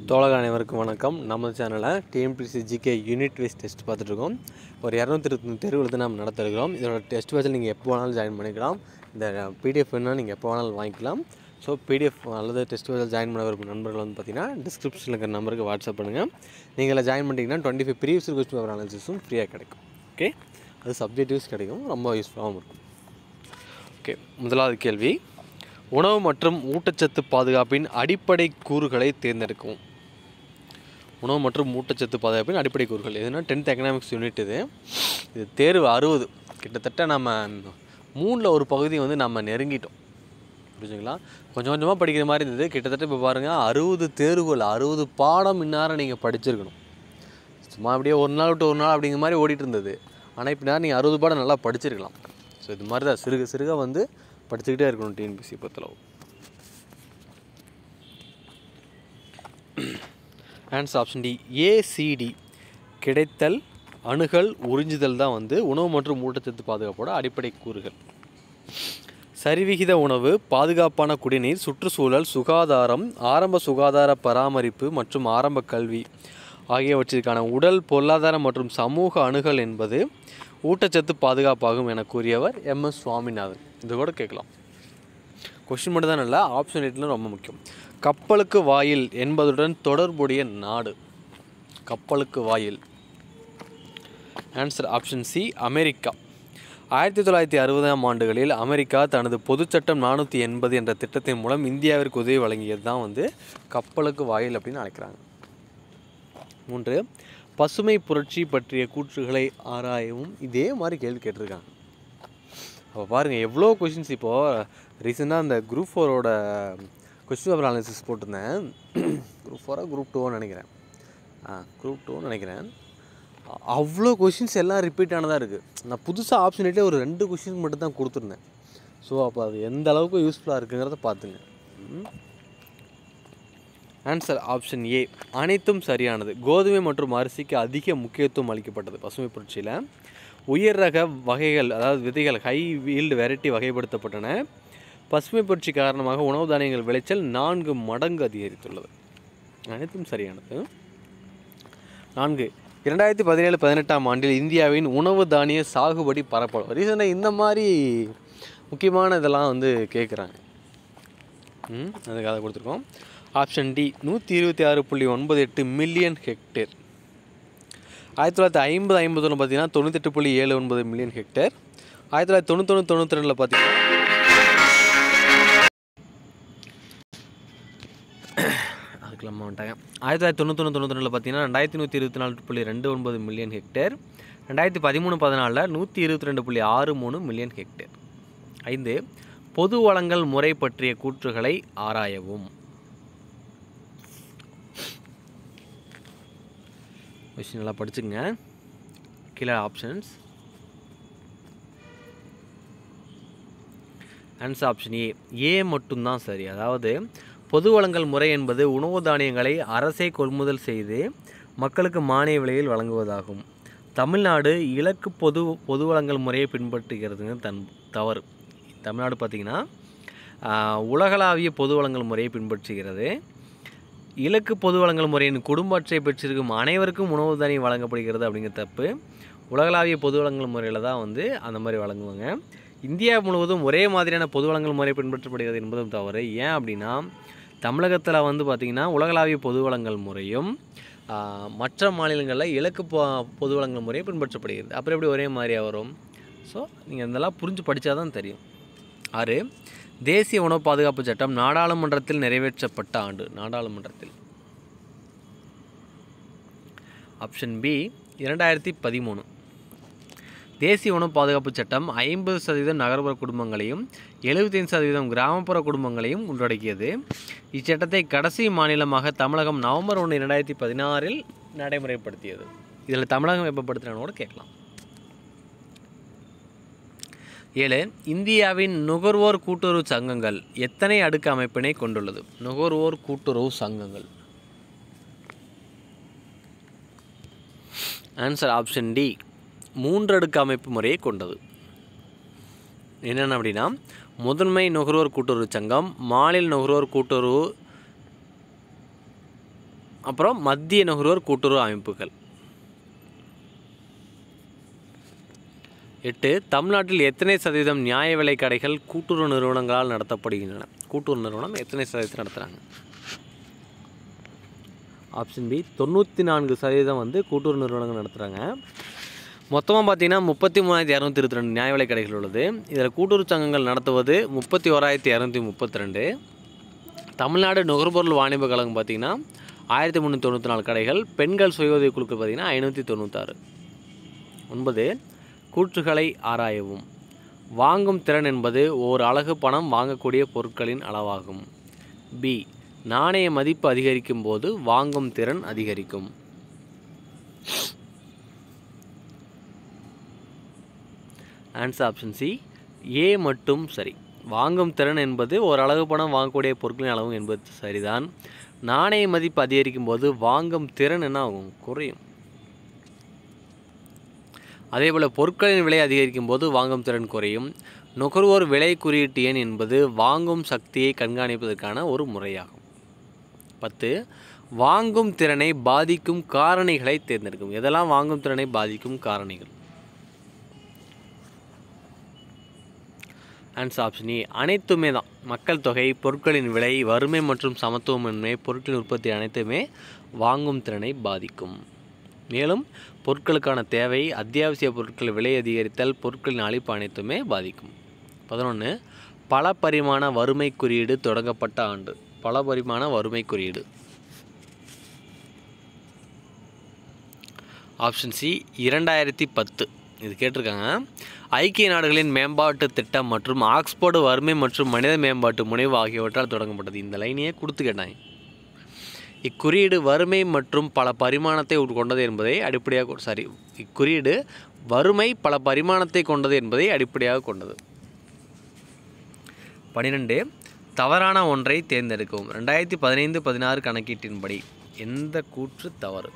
தோழக அனைவருக்கும் வணக்கம் நம்ம சேனலில் TNPSC GK unit wise test பார்த்துட்ருக்கோம் ஒரு இரநூத்தி இருபத்தி தேர்வு எழுத நம்ம நடத்திருக்கிறோம் இதோட டெஸ்ட் பேட்சில் நீங்கள் எப்போ வேணாலும் ஜாயின் பண்ணிக்கலாம் இந்த பிடிஎஃப் வேணால் நீங்கள் எப்போ வேணாலும் வாங்கிக்கலாம் ஸோ பிடிஎஃப் அல்லது டெஸ்ட் பேட்சில் ஜாயின் பண்ண விரும்பும் நண்பர்கள் வந்து பார்த்தீங்கன்னா டிஸ்கிரிப்ஷனில் இருக்கிற நம்பருக்கு வாட்ஸ்அப் பண்ணுங்கள் நீங்கள் இதில் ஜாயின் பண்ணிட்டீங்கன்னா twenty five previous question paper அனாலிசிஸும் ஃப்ரீயாக கிடைக்கும் ஓகே அது சப்ஜெக்டிவ்ஸ் கிடைக்கும் ரொம்ப யூஸ்ஃபுல்லாகவும் இருக்கும் ஓகே முதலாவது கேள்வி உணவு மற்றும் ஊட்டச்சத்து பாதுகாப்பின் அடிப்படை கூறுகளை தேர்ந்தெடுக்கவும் உணவு மற்றும் ஊட்டச்சத்து பாதுகாப்பின் அடிப்படை கூறுகள் எதுனா டென்த் எக்கனாமிக்ஸ் யூனிட் இது இது தேர்வு அறுபது கிட்டத்தட்ட நம்ம மூணில் ஒரு பகுதி வந்து நம்ம நெருங்கிட்டோம் புரிஞ்சுங்களா கொஞ்சம் கொஞ்சமாக படிக்கிற மாதிரி இருந்தது கிட்டத்தட்ட இப்போ பாருங்கள் அறுபது தேர்வுகள் அறுபது பாடம் இந்நேரம் நீங்கள் படிச்சிருக்கணும் சும்மா அப்படியே ஒரு நாள் விட்டு ஒரு நாள் அப்படிங்கிற மாதிரி ஓடிட்டு இருந்தது ஆனால் இப்போ நேரம் நீங்கள் அறுபது பாடம் நல்லா படிச்சிருக்கலாம் ஸோ இது மாதிரி தான் சிறுக சிறுக வந்து படிச்சுக்கிட்டே இருக்கணும் டிஎன்பிசி பொறுத்தளவு ஆன்சர் ஆப்ஷன் டி ஏசிடி கிடைத்தல் அணுகல் உறிஞ்சுதல் தான் வந்து உணவு மற்றும் ஊட்டச்சத்து பாதுகாப்போட அடிப்படை கூறுகள் சரிவிகித உணவு பாதுகாப்பான குடிநீர் சுற்றுச்சூழல் சுகாதாரம் ஆரம்ப சுகாதார பராமரிப்பு மற்றும் ஆரம்ப கல்வி ஆகியவற்றிற்கான உடல் பொருளாதார மற்றும் சமூக அணுகல் என்பது ஊட்டச்சத்து பாதுகாப்பாகும் என கூறியவர் எம் எஸ் சுவாமிநாதன் இது கூட கேட்கலாம் கொஷின் மட்டும் தான் இல்லை ஆப்ஷன் எயிட்லாம் ரொம்ப முக்கியம் கப்பலுக்கு வாயில் என்பதுடன் தொடர்புடைய நாடு கப்பலுக்கு வாயில் ஆன்சர் ஆப்ஷன் சி அமெரிக்கா ஆயிரத்தி தொள்ளாயிரத்தி அறுபதாம் ஆண்டுகளில் அமெரிக்கா தனது பொதுச்சட்டம் நானூற்றி எண்பது என்ற திட்டத்தின் மூலம் இந்தியாவிற்கு உதவி வழங்கியது தான் வந்து கப்பலுக்கு வாயில் அப்படின்னு அழைக்கிறாங்க மூன்று பசுமை புரட்சி பற்றிய கூற்றுகளை ஆராயவும் இதே மாதிரி கேள்வி கேட்டிருக்காங்க அப்போ பாருங்கள் எவ்வளோ கொஷின்ஸ் இப்போது ரீசெண்டாக அந்த குரூப் ஃபோரோட கொஸ்டின் பேப்பர் அனாலிசிஸ் போட்டிருந்தேன் குரூப் ஃபோராக குரூப் டூன்னு நினைக்கிறேன் ஆ குரூப் டூன்னு நினைக்கிறேன் அ- அவ்வளோ கொஷின்ஸ் எல்லாம் ரிப்பீட் ஆனதாக இருக்குது நான் புதுசாக ஆப்ஷனேட்டே ஒரு ரெண்டு கொஷின் மட்டும் தான் கொடுத்துருந்தேன் ஸோ அப்போ அது எந்த அளவுக்கு யூஸ்ஃபுல்லாக இருக்குங்கிறத பார்த்துங்க ம். ஆன்சர் ஆப்ஷன் ஏ அனைத்தும் சரியானது கோதுமை மற்றும் அரிசிக்கு அதிக முக்கியத்துவம் அளிக்கப்பட்டது பசுமை புரட்சியில் உயர் ரக வகைகள் அதாவது விதைகள் ஹை வீல்டு வெரைட்டி வகைப்படுத்தப்பட்டன பசுமை புரட்சி காரணமாக உணவு தானியங்கள் விளைச்சல் நான்கு மடங்கு அதிகரித்துள்ளது அனைத்தும் சரியானது நான்கு இரண்டாயிரத்தி பதினேழு பதினெட்டாம் ஆண்டில் இந்தியாவின் உணவு தானிய சாகுபடி பரப்பளவு ரீசெண்டாக இந்த மாதிரி முக்கியமான இதெல்லாம் வந்து கேட்குறாங்க ம் அதுக்கு அதை கொடுத்துருக்கோம் ஆப்ஷன் டி நூற்றி இருபத்தி ஆறு புள்ளி ஒன்பது எட்டு மில்லியன் ஹெக்டேர் ஆயிரத்தி தொள்ளாயிரத்தி ஐம்பது ஐம்பத்தொன்று பார்த்தீங்கன்னா தொண்ணூத்தெட்டு புள்ளி ஏழு ஒன்பது மில்லியன் ஹெக்டேர் ஆயிரத்தி தொள்ளாயிரத்தி தொண்ணூத்தொன்று தொண்ணூற்றி ரெண்டில் பார்த்தீங்கன்னா அதுக்கெல்லாம் வந்துட்டாங்க ஆயிரத்தி தொள்ளாயிரத்தி தொண்ணூத்தொன்று தொண்ணூற்றி ரெண்டில் பார்த்தீங்கன்னா ரெண்டாயிரத்தி நூற்றி இருபத்தி நாலு புள்ளி ரெண்டு ஒன்பது மில்லியன் ஹெக்டேர் ரெண்டாயிரத்தி பதிமூணு பதினாலில் நூற்றி இருபத்தி ரெண்டு புள்ளி ஆறு மூணு மில்லியன் ஹெக்டேர் ஐந்து பொது வளங்கள் முறை பற்றிய கூற்றுகளை ஆராயவும் கொஸ்டின் நல்லா படிச்சுங்க கீழே options answer option A A மட்டும்தான் சரி அதாவது பொது வழங்கல் முறை என்பது உணவு தானியங்களை அரசே கொள்முதல் செய்து மக்களுக்கு மானிய விலையில் வழங்குவதாகும் தமிழ்நாடு இலக்கு பொது பொது வழங்கல் முறையை பின்பற்றுகிறதுங்க தன் தவறு தமிழ்நாடு பார்த்திங்கன்னா ஆஹ், உலகளாவிய பொது வழங்கல் முறையை பின்பற்றுகிறது இலக்கு பொது வழங்கல் முறையின் குடும்ப அட்டை பெற்றிருக்கும் அனைவருக்கும் உணவு தானியம் வழங்கப்படுகிறது அப்படிங்கிற தப்பு உலகளாவிய பொது வழங்கல் முறையில் தான் வந்து அந்த மாதிரி வழங்குவாங்க இந்தியா முழுவதும் ஒரே மாதிரியான பொது வழங்கல் முறை பின்பற்றப்படுகிறது என்பதும் தவறு ஏன் அப்படின்னா தமிழகத்தில் வந்து பார்த்திங்கன்னா உலகளாவிய பொது வழங்கல் முறையும் ஆஹ், மற்ற மாநிலங்களில் இலக்கு பொ பொது வழங்கல் முறையும் பின்பற்றப்படுகிறது அப்புறம் எப்படி ஒரே மாதிரியாக வரும் ஸோ நீங்கள் இதெல்லாம் புரிஞ்சு படித்தா தான் தெரியும் ஆறு தேசிய உணவு பாதுகாப்பு சட்டம் நாடாளுமன்றத்தில் நிறைவேற்றப்பட்ட ஆண்டு நாடாளுமன்றத்தில் ஆப்ஷன் பி இரண்டாயிரத்தி பதிமூணு தேசிய உணவு பாதுகாப்பு சட்டம் ஐம்பது சதவீதம் நகர்ப்புற குடும்பங்களையும் எழுபத்தைந்து சதவீதம் கிராமப்புற குடும்பங்களையும் உள்ளடக்கியது இச்சட்டத்தை கடைசி மாநிலமாக தமிழகம் நவம்பர் ஒன்று இரண்டாயிரத்தி பதினாறில் நடைமுறைப்படுத்தியது இதில் தமிழகம் எப்போ படுத்துறான்னு கூட கேட்கலாம் ஏழு இந்தியாவின் நுகர்வோர் கூட்டுறவு சங்கங்கள் எத்தனை அடுக்கு அமைப்பினை கொண்டுள்ளது நுகர்வோர் கூட்டுறவு சங்கங்கள் ஆன்சர் ஆப்ஷன் டி மூன்று அடுக்கு அமைப்பு முறையை கொண்டது என்னென்ன அப்படின்னா முதன்மை நுகர்வோர் கூட்டுறவு சங்கம் மாநில நுகர்வோர் கூட்டுறவு அப்புறம் மத்திய நுகர்வோர் கூட்டுறவு அமைப்புகள் எட்டு தமிழ்நாட்டில் எத்தனை சதவீதம் நியாய விலை கடைகள் கூட்டுறவு நிறுவனங்களால் நடத்தப்படுகின்றன கூட்டுறவு நிறுவனம் எத்தனை சதவீதத்தை நடத்துகிறாங்க ஆப்ஷன் பி தொண்ணூற்றி நான்கு சதவீதம் வந்து கூட்டுறவு நிறுவனங்கள் நடத்துகிறாங்க மொத்தமாக பார்த்தீங்கன்னா முப்பத்தி மூணாயிரத்தி இரநூத்தி இருபத்தி ரெண்டு நியாய விலை கடைகள் உள்ளது இதில் கூட்டுறவு சங்கங்கள் நடத்துவது முப்பத்தி ஓராயிரத்தி இரநூத்தி முப்பத்தி ரெண்டு தமிழ்நாடு நுகர்பொருள் வாணிப கழகம் பார்த்தீங்கன்னா ஆயிரத்தி முந்நூற்றி தொண்ணூற்றி நாலு கடைகள் பெண்கள் சுய உதவி குழுக்கள் பார்த்தீங்கன்னா ஐநூற்றி தொண்ணூத்தாறு ஒன்பது கூற்றுகளை ஆராயவும் வாங்கும் திறன் என்பது ஓர் அலகு பணம் வாங்கக்கூடிய பொருட்களின் அளவாகும் பி நாணய மதிப்பு அதிகரிக்கும் போது வாங்கும் திறன் அதிகரிக்கும் ஆன்சர் ஆப்ஷன் சி ஏ மட்டும் சரி வாங்கும் திறன் என்பது ஒரு அலகு பணம் வாங்கக்கூடிய பொருட்களின் அளவு என்பது சரிதான் நாணய மதிப்பு அதிகரிக்கும் போது வாங்கும் திறன் என்ன ஆகும் குறையும் அதேபோல் பொருட்களின் விலை அதிகரிக்கும் போது வாங்கும் திறன் குறையும் நுகர்வோர் விலை குறியீட்டு எண் என்பது வாங்கும் சக்தியை கண்காணிப்பதற்கான ஒரு முறையாகும் பத்து வாங்கும் திறனை பாதிக்கும் காரணிகளை தேர்ந்தெடுக்கும் எதெல்லாம் வாங்கும் திறனை பாதிக்கும் காரணிகள் ஆன்சர் ஆப்ஷன் ஏ அனைத்துமே தான் மக்கள் தொகை பொருட்களின் விலை வறுமை மற்றும் சமத்துவமின்மை பொருட்களின் உற்பத்தி அனைத்துமே வாங்கும் திறனை பாதிக்கும் மேலும் பொருட்களுக்கான தேவை அத்தியாவசிய பொருட்கள் விலை அதிகரித்தல் பொருட்களின் அழிப்பு அனைத்துமே பாதிக்கும் பதினொன்று பல பரிமாண வறுமை குறியீடு தொடங்கப்பட்ட ஆண்டு பல பரிமாண வறுமை குறியீடு ஆப்ஷன் சி இரண்டாயிரத்தி பத்து இது கேட்டிருக்காங்க ஐக்கிய நாடுகளின் மேம்பாட்டு திட்டம் மற்றும் ஆக்ஸ்போர்டு வறுமை மற்றும் மனித மேம்பாட்டு முனைவு ஆகியவற்றால் தொடங்கப்பட்டது இந்த லைனையே கொடுத்து கேட்டாங்க இக்குறியீடு வறுமை மற்றும் பல பரிமாணத்தை கொண்டது என்பதை அடிப்படையாக சாரி இக்குறியீடு வறுமை பல பரிமாணத்தை கொண்டது என்பதை அடிப்படையாக கொண்டது பன்னிரெண்டு தவறான ஒன்றை தேர்ந்தெடுக்கவும் ரெண்டாயிரத்தி பதினைந்து பதினாறு கணக்கீட்டின்படி எந்த கூற்று தவறு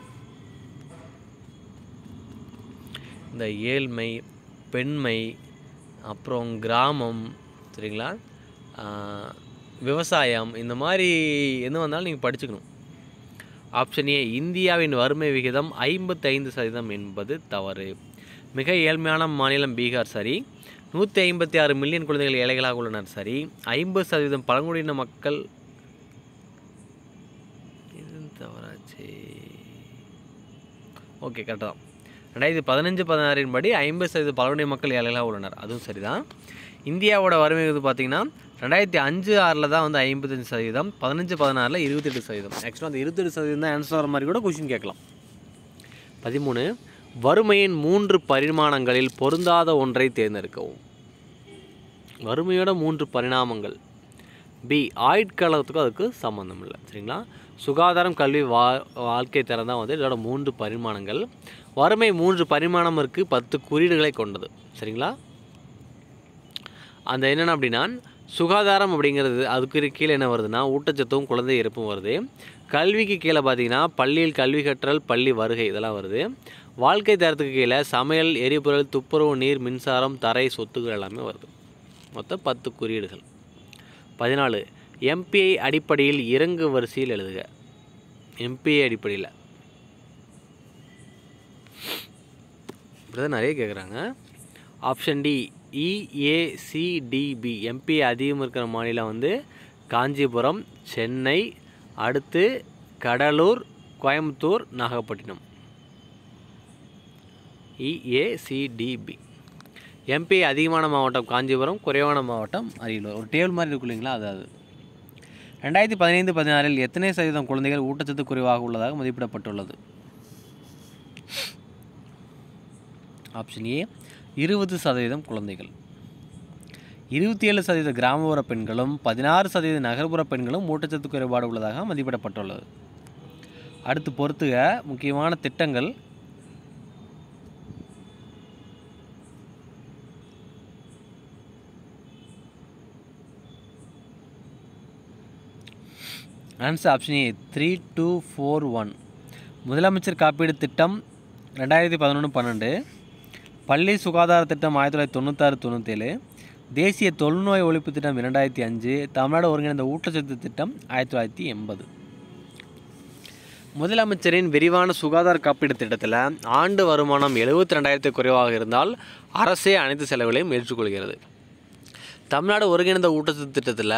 இந்த ஏழ்மை பெண்மை அப்புறம் கிராமம் சரிங்களா ஆஹ், விவசாயம் இந்த மாதிரி எது வந்தாலும் நீங்கள் படிச்சுக்கணும் ஆப்ஷன் ஏ இந்தியாவின் வறுமை விகிதம் ஐம்பத்தைந்து சதவீதம் என்பது தவறு மிக ஏழ்மையான மாநிலம் பீகார் சரி நூற்றி ஐம்பத்தி ஆறு மில்லியன் குழந்தைகள் ஏழைகளாக உள்ளனர் சரி ஐம்பது சதவீதம் பழங்குடியின மக்கள் இது தவறாச்சு ஓகே கரெக்டாக தான் ரெண்டாயிரத்தி பதினஞ்சு பதினாறின் படி ஐம்பது சதவீத பழங்குடியின மக்கள் ஏழைகளாக உள்ளனர் அதுவும் சரிதான் இந்தியாவோட வறுமை விகிதம் பார்த்தீங்கன்னா ரெண்டாயிரத்தி அஞ்சு ஆறில் தான் வந்து ஐம்பத்தஞ்சு சதவீதம் பதினஞ்சு பதினாறில் இருபத்தெட்டு சதவீதம் ஆக்சுவலாக அந்த இருபத்தெட்டு சதவீதம் தான் ஆன்சர் வர மாதிரி கூட கொஷின் கேட்கலாம் பதிமூணு வறுமையின் மூன்று பரிமாணங்களில் பொருந்தாத ஒன்றை தேர்ந்தெடுக்கவும் வறுமையோட மூன்று பரிணாமங்கள் பி ஆயுட்காலத்துக்கும் அதுக்கு சம்மந்தம் இல்லை சரிங்களா சுகாதாரம் கல்வி வா வாழ்க்கை தரம் தான் வந்து இதோட மூன்று பரிமாணங்கள் வறுமை மூன்று பரிமாணம் இருக்குது பத்து குறியீடுகளை கொண்டது சரிங்களா அந்த என்னென்ன அப்படின்னா சுகாதாரம் அப்படிங்கிறது அதுக்கு கீழே என்ன வருதுன்னா ஊட்டச்சத்தும் குழந்தை இறப்பும் வருது கல்விக்கு கீழே பார்த்தீங்கன்னா பள்ளியில் கல்வி கற்றல் பள்ளி வருகை இதெல்லாம் வருது வாழ்க்கை தரத்துக்கு கீழே சமையல் எரிபொருள் துப்புரவு நீர் மின்சாரம் தரை சொத்துக்கள் எல்லாமே வருது மொத்தம் பத்து குறியீடுகள் பதினாலு எம்பிஐ அடிப்படையில் இறங்கு வரிசையில் எழுதுக எம்பிஐ அடிப்படையில் இப்படி தான் நிறைய கேட்குறாங்க ஆப்ஷன் டி இஏசிடிபி எம்பி அதிகம் இருக்கிற மாநிலம் வந்து காஞ்சிபுரம் சென்னை அடுத்து கடலூர் கோயம்புத்தூர் நாகப்பட்டினம் இஏசிடிபி எம்பி அதிகமான மாவட்டம் காஞ்சிபுரம் குறைவான மாவட்டம் அரியலூர் ஒரு டேபிள் மாதிரி இருக்கு இல்லைங்களா அது அது ரெண்டாயிரத்தி பதினைந்து பதினாறில் எத்தனை சதவீதம் குழந்தைகள் ஊட்டச்சத்து குறைவாக உள்ளதாக மதிப்பிடப்பட்டுள்ளது ஆப்ஷன் ஏ இருபது சதவீதம் குழந்தைகள் இருபத்தி ஏழு சதவீத கிராமப்புற பெண்களும் பதினாறு சதவீத நகர்ப்புற பெண்களும் ஊட்டச்சத்து குறைபாடு உள்ளதாக மதிப்பிடப்பட்டுள்ளது அடுத்து பொறுத்துக முக்கியமான திட்டங்கள் answer option A three two four one முதலமைச்சர் காப்பீடு திட்டம் ரெண்டாயிரத்தி பதினொன்று பன்னெண்டு பள்ளி சுகாதார திட்டம் ஆயிரத்தி தொள்ளாயிரத்தி தொண்ணூத்தாறு தொண்ணூற்றேழு தேசிய தொழுநோய் ஒழிப்பு திட்டம் இரண்டாயிரத்தி அஞ்சு தமிழ்நாடு ஒருங்கிணைந்த ஊட்டச்சத்து திட்டம் ஆயிரத்தி தொள்ளாயிரத்தி எண்பது முதலமைச்சரின் விரிவான சுகாதார காப்பீடு திட்டத்தில் ஆண்டு வருமானம் எழுபத்தி ரெண்டாயிரத்து குறைவாக இருந்தால் அரசே அனைத்து செலவுகளையும் ஏற்றுக்கொள்கிறது தமிழ்நாடு ஒருங்கிணைந்த ஊட்டச்சத்து திட்டத்தில்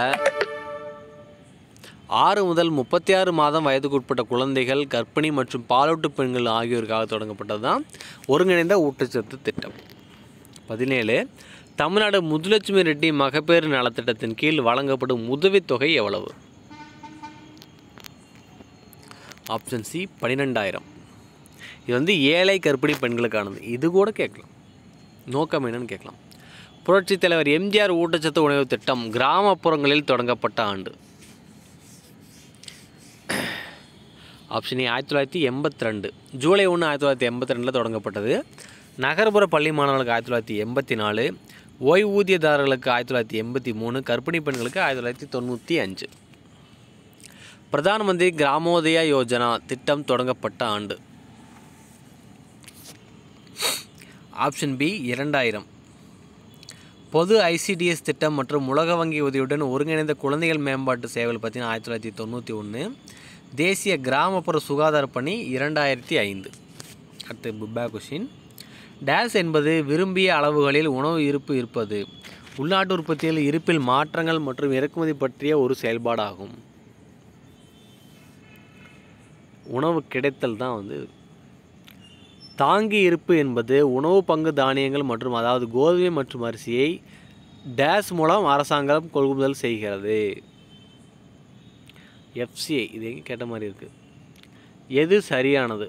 ஆறு முதல் முப்பத்தி ஆறு மாதம் வயதுக்குட்பட்ட குழந்தைகள் கர்ப்பிணி மற்றும் பாலூட்டு பெண்கள் ஆகியோருக்காக தொடங்கப்பட்டது தான் ஒருங்கிணைந்த ஊட்டச்சத்து திட்டம் பதினேழு தமிழ்நாடு முத்துலட்சுமி ரெட்டி மகப்பேறு நலத்திட்டத்தின் கீழ் வழங்கப்படும் உதவித்தொகை எவ்வளவு ஆப்ஷன் சி பன்னிரெண்டாயிரம் இது வந்து ஏழை கர்ப்பிணி பெண்களுக்கானது இது கூட கேட்கலாம் நோக்கம் என்னன்னு கேட்கலாம் புரட்சித் தலைவர் எம்ஜிஆர் ஊட்டச்சத்து உணவு திட்டம் கிராமப்புறங்களில் தொடங்கப்பட்ட ஆண்டு ஆப்ஷன் ஏ ஆயிரத்தி தொள்ளாயிரத்தி எண்பத்தி ரெண்டு ஜூலை ஒன்று ஆயிரத்தி தொள்ளாயிரத்தி எண்பத்தி ரெண்டில் தொடங்கப்பட்டது நகர்ப்புற பள்ளி மாணவர்களுக்கு ஆயிரத்தி தொள்ளாயிரத்தி எண்பத்தி நாலு ஓய்வூதியதாரர்களுக்கு ஆயிரத்தி தொள்ளாயிரத்தி எண்பத்தி மூணு கர்ப்பிணி பெண்களுக்கு ஆயிரத்தி தொள்ளாயிரத்தி தொண்ணூற்றி அஞ்சு பிரதான் மந்திரி கிராமோதயா யோஜனா திட்டம் தொடங்கப்பட்ட ஆண்டு ஆப்ஷன் பி இரண்டாயிரம் பொது ஐசிடிஎஸ் திட்டம் மற்றும் உலக வங்கி உதவியுடன் ஒருங்கிணைந்த குழந்தைகள் மேம்பாட்டு சேவைகள் பார்த்தீங்கன்னா ஆயிரத்தி தொள்ளாயிரத்தி தொண்ணூற்றி ஒன்று தேசிய கிராமப்புற சுகாதார பணி இரண்டாயிரத்தி ஐந்து அடுத்து புப்பா கொஷின் டேஸ் என்பது விரும்பிய அளவுகளில் உணவு இருப்பு இருப்பது உள்நாட்டு உற்பத்தியில் இருப்பில் மாற்றங்கள் மற்றும் இறக்குமதி பற்றிய ஒரு செயல்பாடாகும் உணவு கிடைத்தல் தான் வந்து தாங்கி இருப்பு என்பது உணவு பங்கு தானியங்கள் மற்றும் அதாவது கோதுமை மற்றும் அரிசியை டேஸ் மூலம் அரசாங்கம் கொள்முதல் செய்கிறது எஃப்சிஐ இது எங்கே கேட்ட மாதிரி இருக்குது எது சரியானது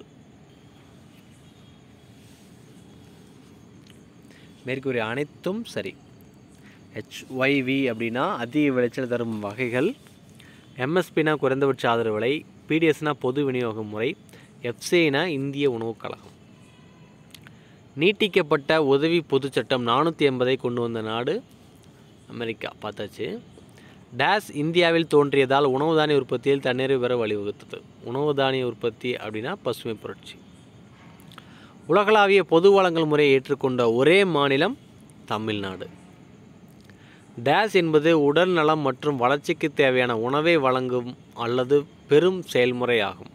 மேற்கூறிய அனைத்தும் சரி ஹெச்ஒய்வி அப்படின்னா அதிக விளைச்சல் தரும் வகைகள் எம்எஸ்பினா குறைந்தபட்ச ஆதரவு விலை பிடிஎஸ்னா பொது விநியோக முறை எஃப்சிஐனா இந்திய உணவுக் கழகம் நீட்டிக்கப்பட்ட உதவி பொதுச் சட்டம் நானூற்றி எண்பதை கொண்டு வந்த நாடு அமெரிக்கா பார்த்தாச்சு டேஸ் இந்தியாவில் தோன்றியதால் உணவு தானிய உற்பத்தியில் தன்னிறைவு பெற வழிவகுத்தது உணவு தானிய உற்பத்தி அப்படின்னா பசுமை புரட்சி உலகளாவிய பொது வழங்கல் முறையை ஏற்றுக்கொண்ட ஒரே மாநிலம் தமிழ்நாடு டேஸ் என்பது உடல் நலம் மற்றும் வளர்ச்சிக்கு தேவையான உணவை வழங்கும் அல்லது பெரும் செயல்முறையாகும்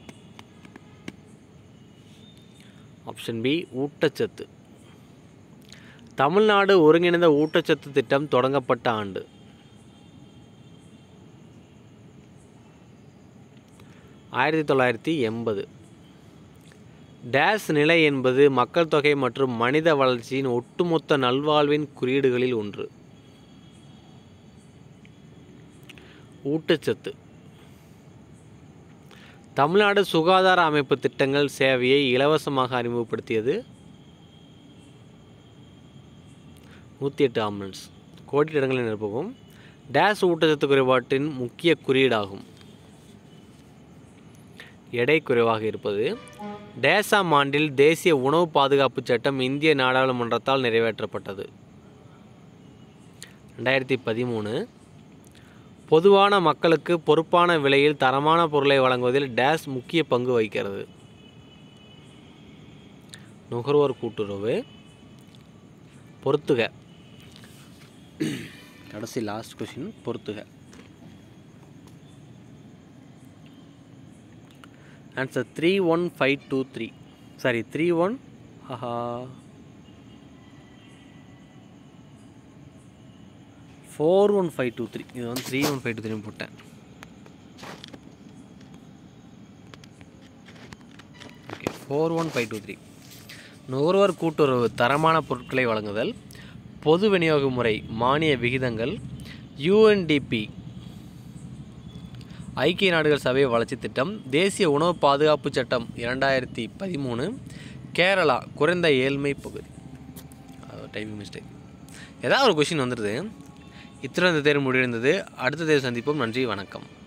ஆப்ஷன் பி ஊட்டச்சத்து தமிழ்நாடு ஒருங்கிணைந்த ஊட்டச்சத்து திட்டம் தொடங்கப்பட்ட ஆண்டு ஆயிரத்தி தொள்ளாயிரத்தி எண்பது டேஸ் நிலை என்பது மக்கள் தொகை மற்றும் மனித வளர்ச்சியின் ஒட்டுமொத்த நல்வாழ்வின் குறியீடுகளில் ஒன்று ஊட்டச்சத்து தமிழ்நாடு சுகாதார அமைப்பு திட்டங்கள் சேவையை இலவசமாக அறிமுகப்படுத்தியது நூற்றி எட்டு ஆம்புலன்ஸ் கோடி இடங்களில் நிரப்பவும் டேஸ் ஊட்டச்சத்து குறைபாட்டின் முக்கிய குறியீடாகும் எடை குறைவாக இருப்பது டேசாம் ஆண்டில் தேசிய உணவு பாதுகாப்பு சட்டம் இந்திய நாடாளுமன்றத்தால் நிறைவேற்றப்பட்டது ரெண்டாயிரத்தி பதிமூணு பொதுவான மக்களுக்கு பொறுப்பான விலையில் தரமான பொருளை வழங்குவதில் டேஸ் முக்கிய பங்கு வகிக்கிறது நுகர்வோர் கூட்டுறவு பொறுத்துக கடைசி லாஸ்ட் கொஷின் பொறுத்துக answer three one five two three sorry three one ஆஹா four one five two three இது வந்து three one five two three போட்டேன் okay four one five two three நுகர்வோர் கூட்டுறவு தரமான பொருட்களை வழங்குதல் பொது விநியோக முறை மானிய விகிதங்கள் யூஎன்டிபி ஐக்கிய நாடுகள் சபை வளர்ச்சி திட்டம் தேசிய உணவு பாதுகாப்பு சட்டம் இரண்டாயிரத்தி பதிமூணு கேரளா குறைந்த ஏழ்மை பகுதி டைமிங் மிஸ்டேக் ஏதாவது ஒரு கொஷின் வந்துடுது இத்துடன் இந்த தேர்வு முடிவடைந்தது அடுத்த தேர்வு சந்திப்போம் நன்றி வணக்கம்